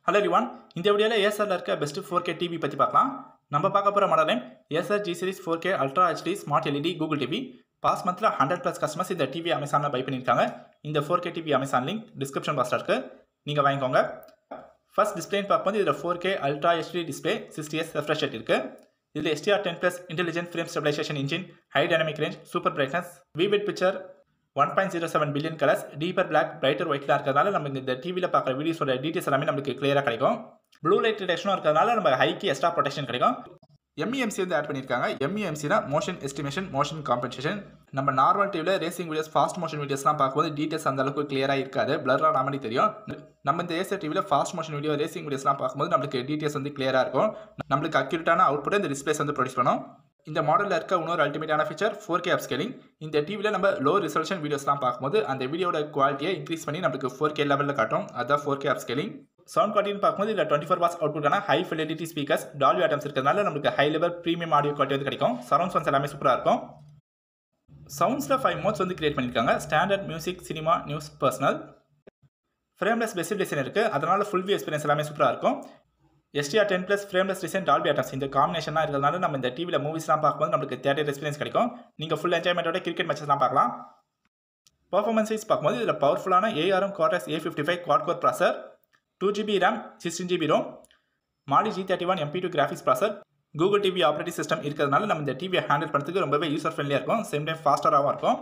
hello ரிவான் இந்த வீடியோவில் ஏசரில் இருக்க பெஸ்ட் ஃபோர் கே டிவி பற்றி பார்க்கலாம் நம்ம பார்க்க போகிற model name Acer G series four K ultra HD smart LED Google TV past மந்தில் ஹண்ட்ரட் ப்ளஸ் கஸ்டமர்ஸ் இந்த டிவி அமேசானில் பை பண்ணியிருக்காங்க இந்த four K TV Amazon link description பாக்ஸில் இருக்குது நீங்கள் வாங்கிக்கோங்க ஃபர்ஸ்ட் டிஸ்பிளேன்னு பார்க்கும்போது இதில் four K ultra HD display sixty S refresh rate இருக்குது இதில் SDR ten plus intelligent frame stabilization engine high dynamic range super brightness vivid picture one point zero seven billion colours deeper black brighter ஒயிட்லாம் இருக்கிறதுனால நமக்கு இந்த டிவியில் பார்க்குற வீடியோஸோட details எல்லாமே நமக்கு கிளியராக கிடைக்கும் ப்ளூ லைட் டிடெக்ஷனும் இருக்கிறதுனால நம்ம ஹைக்கு எக்ஸ்ட்ரா ப்ரொடெக்ஷன் கிடைக்கும் எம்இஎம்சி வந்து ஆட் பண்ணியிருக்காங்க எம்இஎம்சினா மோஷன் எஸ்டிமேஷன் மோஷன் காம்பன்சேஷன் நம்ம நார்மல் டிவியில் ரேசிங் வீடியோஸ் ஃபாஸ்ட் மோஷன் வீடியோஸ்லாம் பார்க்கும்போது டீட்டெயில்ஸ் அந்த அளவுக்கு கிளியராக இருக்காது பிளராக நாமளே தெரியும் நம்ம இந்த ஏசர் டிவியில் ஃபாஸ்ட் மோஷன் வீடியோ ரேசிங் வீடியோஸ்லாம் பார்க்கும்போது நம்மளுக்கு டீட்டெயில்ஸ் வந்து கிளியராக இருக்கும் நம்மளுக்கு அக்யூரேட்டான அவுட்புட் இந்த டிஸ்பிளேஸ் வந்து ப்ரொடியூஸ் பண்ணும் இந்த மாடலில் இருக்க இன்னொரு அல்டிமேட்டான ஃபீச்சர் ஃபோர் கே அப்ஸ்கேலிங் இந்த டிவியில் நம்ம லோ ரிசல்யூஷன் வீடியோஸ்லாம் பார்க்கும்போது அந்த வீடியோட குவாலிட்டியை இன்க்ரீஸ் பண்ணி நம்மளுக்கு ஃபோர் கே லெவலில் காட்டும் அதுதான் ஃபோர் கே அப்ஸ்கேலிங் சவுண்ட் குவாலிட்டின்னு பார்க்கும்போது இதில் டுவெண்ட்டி ஃபோர் வாட்ஸ் அவுட்புட்டான high fidelity speakers Dolby Atmos இருக்கிறதுனால நமக்கு high level premium audio quality வந்து கிடைக்கும் சரௌண்ட் சவுண்ட்ஸ் எல்லாமே சூப்பராக இருக்கும் சவுண்ட்ஸில் ஃபைவ் மோட்ஸ் வந்து கிரியேட் பண்ணியிருக்காங்க standard music cinema news personal frameless பெசிவ் டிசைன் இருக்குது அதனால் ஃபுல் வியூ எக்ஸ்பீரியன்ஸ் எல்லாமே சூப்பராக இருக்கும் SDR ten plus frameless design Dolby Atmos இந்த காம்பினேஷனாக இருக்கிறதுனால நம்ம இந்த டிவியில் மூவிஸ்லாம் பார்க்கும்போது நம்மளுக்கு தேட்டர் எக்ஸ்பீரியன்ஸ் கிடைக்கும் நீங்கள் ஃபுல் என்ஜாய்மெண்ட்டோட கிரிக்கெட் மேட்சஸ்லாம் பார்க்கலாம் பர்ஃபார்மன்ஸ் வைஸ் பார்க்கும்போது இதில் பவர்ஃபுல்லான ARM Cortex A fifty five quad core processor two GB RAM sixteen GB ROM Mali G thirty one MP two graphics processor Google TV operating system இருக்கிறதுனால நம்ம இந்த டிவியை ஹேண்டில் பண்ணுறதுக்கு ரொம்பவே யூசர் ஃப்ரெண்ட்லியாக இருக்கும் சேம் டைம் ஃபாஸ்டராகவும் இருக்கும்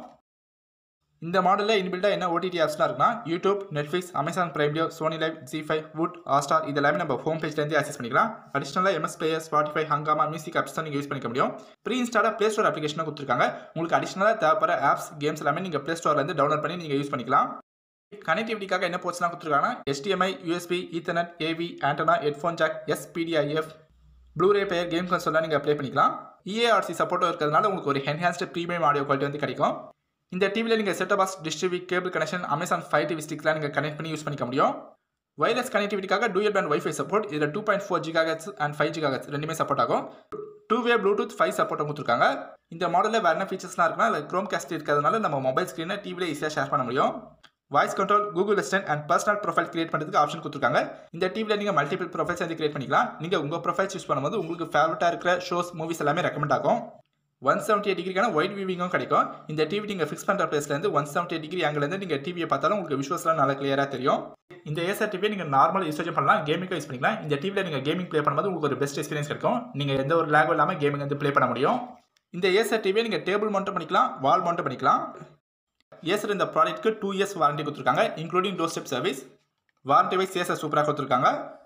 இந்த மாடலில் இன்பில்டாக என்ன ஓடிடி ஆப்ஸ்லாம் இருக்குன்னா YouTube Netflix Amazon Prime Video Sony Liv Zee five Voot Hotstar இது எல்லாமே நம்ம ஹோம் பேஜ்லேருந்து ஆக்சஸ் பண்ணிக்கலாம் அடிஷனலாக MX player Spotify Hungama music apps தான் நீங்கள் யூஸ் பண்ணிக்க முடியும் ப்ரீ இன்ஸ்டாலாக ப்ளே ஸ்டோர் அப்ளிகேஷனாக கொடுத்துருக்காங்க உங்களுக்கு அடிஷனலாக தேவைப்படுற ஆப்ஸ் கேம்ஸ் எல்லாமே நீங்கள் ப்ளே ஸ்டோர்லேருந்து டவுன்லோட் பண்ணி நீங்கள் யூஸ் பண்ணிக்கலாம் கனெக்டிவிட்டிக்காக என்ன போர்ட்ஸ்லாம் கொடுத்துருக்காங்கன்னா HDMI USB ethernet AV antenna headphone jack SPDIF Bluray player game கன்சோல்லாம் நீங்கள் அப்ளை பண்ணிக்கலாம் இஏஆர்சி சப்போர்ட்டும் இருக்கிறதுனால உங்களுக்கு ஒரு என்ஹான்ஸ்டு ப்ரீமியம் ஆடியோ குவாலிட்டி வந்து கிடைக்கும் இந்த டிவியில் நீங்கள் set box dish TV cable connection Amazon fire TV ஸ்டிக்லாம் நீங்கள் கனெக்ட் பண்ணி யூஸ் பண்ணிக்க முடியும் வயர்லெஸ் கனெக்டிவிட்டிக்காக டூயல் பேண்ட் வைஃபை சப்போர்ட் இதில் two point four gigahertz and five gigahertz ரெண்டுமே சப்போர்ட் ஆகும் two way Bluetooth five support கொடுத்துருக்காங்க இந்த மாடலில் வேறு என்ன ஃபீச்சர்ஸ்லாம் இருக்குன்னா இல்லை க்ரோம் கேஸ்ட் இருக்கிறதுனால நம்ம மொபைல் ஸ்க்ரீனை டிவியில் ஈஸியாக ஷேர் பண்ண முடியும் voice control Google Assistant and personal profile create பண்ணுறதுக்கு ஆப்ஷன் கொடுத்துருக்காங்க இந்த டிவியில் நீங்கள் மல்டிபிள் ப்ரொஃபைல்ஸ் வந்து கிரியேட் பண்ணிக்கலாம் நீங்கள் உங்கள் ப்ரொஃபைல்ஸ் யூஸ் பண்ணும்போது உங்களுக்கு ஃபேவரட்டாக இருக்கிற ஷோஸ் மூவிஸ் எல்லாமே ரெக்கமெண்ட் ஆகும் ஒன் செவன்ட்டி எயிட் டிகிரிக்கான ஒயிட் வியூவிங்கும் கிடைக்கும் இந்த டிவி நீங்கள் ஃபிக்ஸ் பண்ணுற பிளேஸ்லேருந்து ஒன் செவன்ட்டி எயிட் டிகிரி ஆங்கிலேருந்து நீங்கள் டிவியை பார்த்தாலும் உங்களுக்கு விஷுவல்ஸ்லாம் நல்லா கிளியராக தெரியும் இந்த ஏசர் டிவியை நீங்கள் நார்மல் யூசேஜ் பண்ணலாம் கேமிங்கும் யூஸ் பண்ணிக்கலாம் இந்த டிவியில் நீங்கள் கேமிங் ப்ளே பண்ணும்போது உங்களுக்கு ஒரு பெஸ்ட் எக்ஸ்பீரியன்ஸ் கிடைக்கும் நீங்கள் எந்த ஒரு லேகும் இல்லாமல் கேமிங் வந்து ப்ளே பண்ண முடியும் இந்த ஏசர் டிவியை நீங்கள் டேபிள் மவுண்ட் பண்ணிக்கலாம் வால் மவுண்ட் பண்ணிக்கலாம் ஏசர் இந்த ப்ராடக்ட்க்கு டூ இயர்ஸ் வாரண்டி கொடுத்துருக்காங்க including doorstep service warranty wise Acer சூப்பராக கொடுத்துருக்காங்க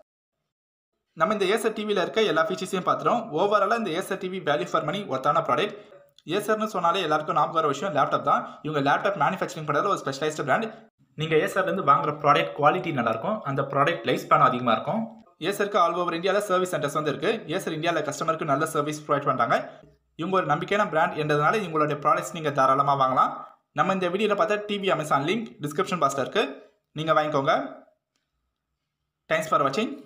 நம்ம இந்த ஏசர் டிவியில் இருக்க எல்லா ஃபீச்சர்ஸையும் பார்த்துறோம் ஓவராலாக இந்த Acer TV value for money ஒர்த்தான ப்ராடக்ட் ஏசர்னு சொன்னாலே எல்லாருக்கும் ஞாபகம் வர விஷயம் லேப்டாப் தான் இவங்க லேப்டாப் மேனுஃபேக்சரிங் பண்ணுறதுல ஒரு ஸ்பெஷலைஸ்டு பிராண்ட் நீங்கள் ஏசர்லேருந்து வாங்குற ப்ராடக்ட் குவாலிட்டி நல்லாயிருக்கும் அந்த ப்ராடக்ட் லைஃப் ஸ்பேன் அதிகமாக இருக்கும் ஏசருக்கு ஆல் ஓவர் இந்தியாவில் சர்வீஸ் சென்டர்ஸ் வந்து இருக்குது ஏசர் இந்தியாவில் கஸ்டமருக்கு நல்ல சர்வீஸ் ப்ரொவைட் பண்ணுறாங்க இவங்க ஒரு நம்பிக்கையான பிராண்ட் என்றதுனால இவங்களுடைய ப்ராடக்ட்ஸ் நீங்கள் தாராளமாக வாங்கலாம் நம்ம இந்த வீடியோவில் பார்த்தா டிவி அமேசான் லிங்க் டிஸ்கிரிப்ஷன் பாக்ஸில் இருக்குது நீங்கள் வாங்கிக்கோங்க தேங்க்ஸ் ஃபார் வாட்சிங்